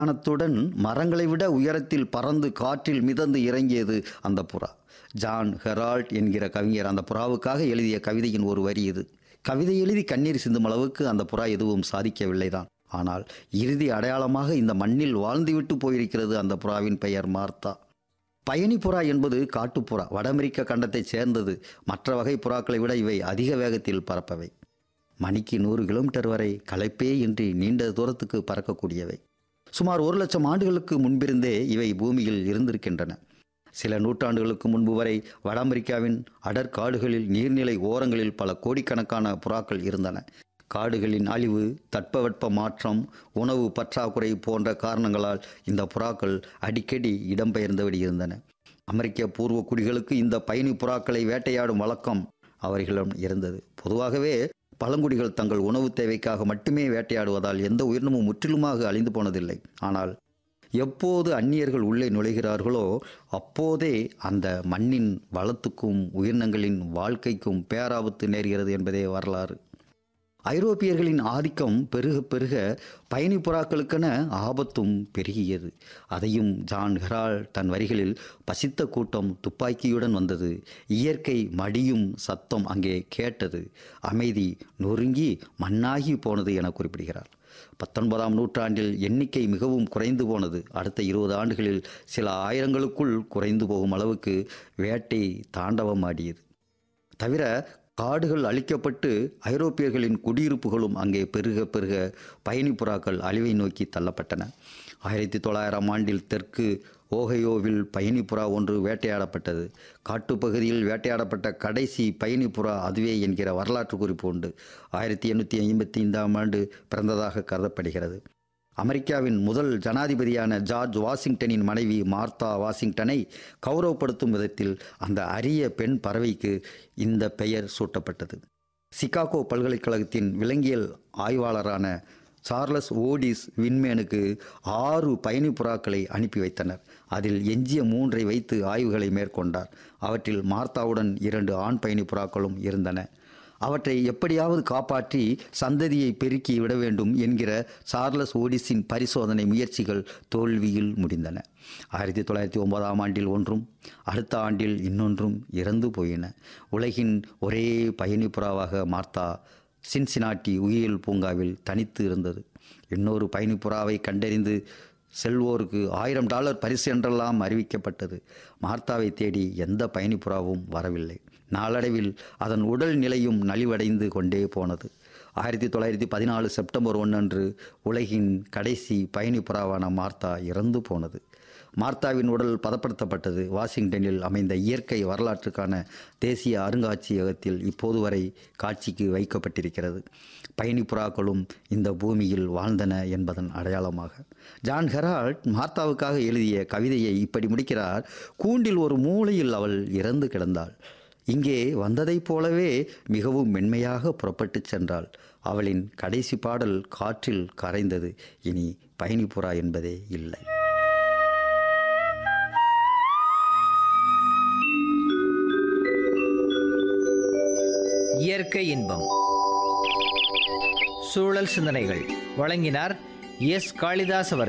ஞானத்துடன் மரங்களை விட உயரத்தில் பறந்து காற்றில் மிதந்து இறங்கியது அந்த புறா ஜான் ஹெரால்ட் என்கிற கவிஞர் அந்த புறாவுக்காக எழுதிய கவிதையின் ஒரு வரி இது கவிதை எழுதி கண்ணீர் சிந்தும் அளவுக்கு அந்த புறா எதுவும் சாதிக்கவில்லைதான் ஆனால் இறுதி அடையாளமாக இந்த மண்ணில் வாழ்ந்துவிட்டு போயிருக்கிறது அந்த புறாவின் பெயர் மார்த்தா பயணி புறா என்பது காட்டுப்புறா வட அமெரிக்க கண்டத்தைச் சேர்ந்தது மற்ற வகை புறாக்களை விட இவை அதிக வேகத்தில் பறப்பவை மணிக்கு நூறு கிலோமீட்டர் வரை களைப்பே இன்றி நீண்ட தூரத்துக்கு பறக்கக்கூடியவை சுமார் ஒரு லட்சம் ஆண்டுகளுக்கு முன்பிருந்தே இவை பூமியில் இருந்திருக்கின்றன சில நூற்றாண்டுகளுக்கு முன்பு வரை வட அமெரிக்காவின் அடற்காடுகளில் நீர்நிலை ஓரங்களில் பல கோடிக்கணக்கான புறாக்கள் இருந்தன காடுகளின் அழிவு தட்பவெட்ப மாற்றம் உணவு பற்றாக்குறை போன்ற காரணங்களால் இந்த புறாக்கள் அடிக்கடி இடம்பெயர்ந்தபடி இருந்தன அமெரிக்க பூர்வ குடிகளுக்கு இந்த பயணி புறாக்களை வேட்டையாடும் வழக்கம் அவர்களிடம் இருந்தது பொதுவாகவே பழங்குடிகள் தங்கள் உணவு தேவைக்காக மட்டுமே வேட்டையாடுவதால் எந்த உயிரினமும் முற்றிலுமாக அழிந்து போனதில்லை ஆனால் எப்போது அந்நியர்கள் உள்ளே நுழைகிறார்களோ அப்போதே அந்த மண்ணின் வளத்துக்கும் உயிரினங்களின் வாழ்க்கைக்கும் பேராபத்து நேர்கிறது என்பதே வரலாறு ஐரோப்பியர்களின் ஆதிக்கம் பெருக பெருக பயணி புறாக்களுக்கென ஆபத்தும் பெருகியது அதையும் ஜான் ஹெரால் தன் வரிகளில் பசித்த கூட்டம் துப்பாக்கியுடன் வந்தது இயற்கை மடியும் சத்தம் அங்கே கேட்டது அமைதி நொறுங்கி மண்ணாகி போனது என குறிப்பிடுகிறார் பத்தொன்பதாம் நூற்றாண்டில் எண்ணிக்கை மிகவும் குறைந்து போனது அடுத்த இருபது ஆண்டுகளில் சில ஆயிரங்களுக்குள் குறைந்து போகும் அளவுக்கு வேட்டை தாண்டவம் ஆடியது தவிர காடுகள் அழிக்கப்பட்டு ஐரோப்பியர்களின் குடியிருப்புகளும் அங்கே பெருக பெருக பயணி புறாக்கள் அழிவை நோக்கி தள்ளப்பட்டன ஆயிரத்தி தொள்ளாயிரம் ஆண்டில் தெற்கு ஓகையோவில் பயணி புறா ஒன்று வேட்டையாடப்பட்டது காட்டுப்பகுதியில் வேட்டையாடப்பட்ட கடைசி பயணி புறா அதுவே என்கிற வரலாற்று குறிப்பு உண்டு ஆயிரத்தி எண்ணூற்றி ஐம்பத்தி ஐந்தாம் ஆண்டு பிறந்ததாக கருதப்படுகிறது அமெரிக்காவின் முதல் ஜனாதிபதியான ஜார்ஜ் வாஷிங்டனின் மனைவி மார்த்தா வாஷிங்டனை கௌரவப்படுத்தும் விதத்தில் அந்த அரிய பெண் பறவைக்கு இந்த பெயர் சூட்டப்பட்டது சிகாகோ பல்கலைக்கழகத்தின் விலங்கியல் ஆய்வாளரான சார்லஸ் ஓடிஸ் விண்மேனுக்கு ஆறு பயணி புறாக்களை அனுப்பி வைத்தனர் அதில் எஞ்சிய மூன்றை வைத்து ஆய்வுகளை மேற்கொண்டார் அவற்றில் மார்த்தாவுடன் இரண்டு ஆண் பயணி புறாக்களும் இருந்தன அவற்றை எப்படியாவது காப்பாற்றி சந்ததியை பெருக்கி விட வேண்டும் என்கிற சார்லஸ் ஓடிஸின் பரிசோதனை முயற்சிகள் தோல்வியில் முடிந்தன ஆயிரத்தி தொள்ளாயிரத்தி ஒன்பதாம் ஆண்டில் ஒன்றும் அடுத்த ஆண்டில் இன்னொன்றும் இறந்து போயின உலகின் ஒரே பயணி புறாவாக மார்த்தா சின்சினாட்டி உயிரியல் பூங்காவில் தனித்து இருந்தது இன்னொரு பயணி புறாவை கண்டறிந்து செல்வோருக்கு ஆயிரம் டாலர் பரிசு என்றெல்லாம் அறிவிக்கப்பட்டது மார்த்தாவை தேடி எந்த பயணிப்புறாவும் வரவில்லை நாளடைவில் அதன் உடல் நிலையும் நலிவடைந்து கொண்டே போனது ஆயிரத்தி தொள்ளாயிரத்தி பதினாலு செப்டம்பர் ஒன்றன்று உலகின் கடைசி பயணிப்புறாவான மார்த்தா இறந்து போனது மார்த்தாவின் உடல் பதப்படுத்தப்பட்டது வாஷிங்டனில் அமைந்த இயற்கை வரலாற்றுக்கான தேசிய அருங்காட்சியகத்தில் இப்போது வரை காட்சிக்கு வைக்கப்பட்டிருக்கிறது பயணி புறாக்களும் இந்த பூமியில் வாழ்ந்தன என்பதன் அடையாளமாக ஜான் ஹெரால்ட் மார்த்தாவுக்காக எழுதிய கவிதையை இப்படி முடிக்கிறார் கூண்டில் ஒரு மூலையில் அவள் இறந்து கிடந்தாள் இங்கே வந்ததைப் போலவே மிகவும் மென்மையாக புறப்பட்டுச் சென்றாள் அவளின் கடைசி பாடல் காற்றில் கரைந்தது இனி பயணிப்புறா என்பதே இல்லை இயற்கை இன்பம் சூழல் சிந்தனைகள் வழங்கினார் எஸ் காளிதாஸ் அவர்கள்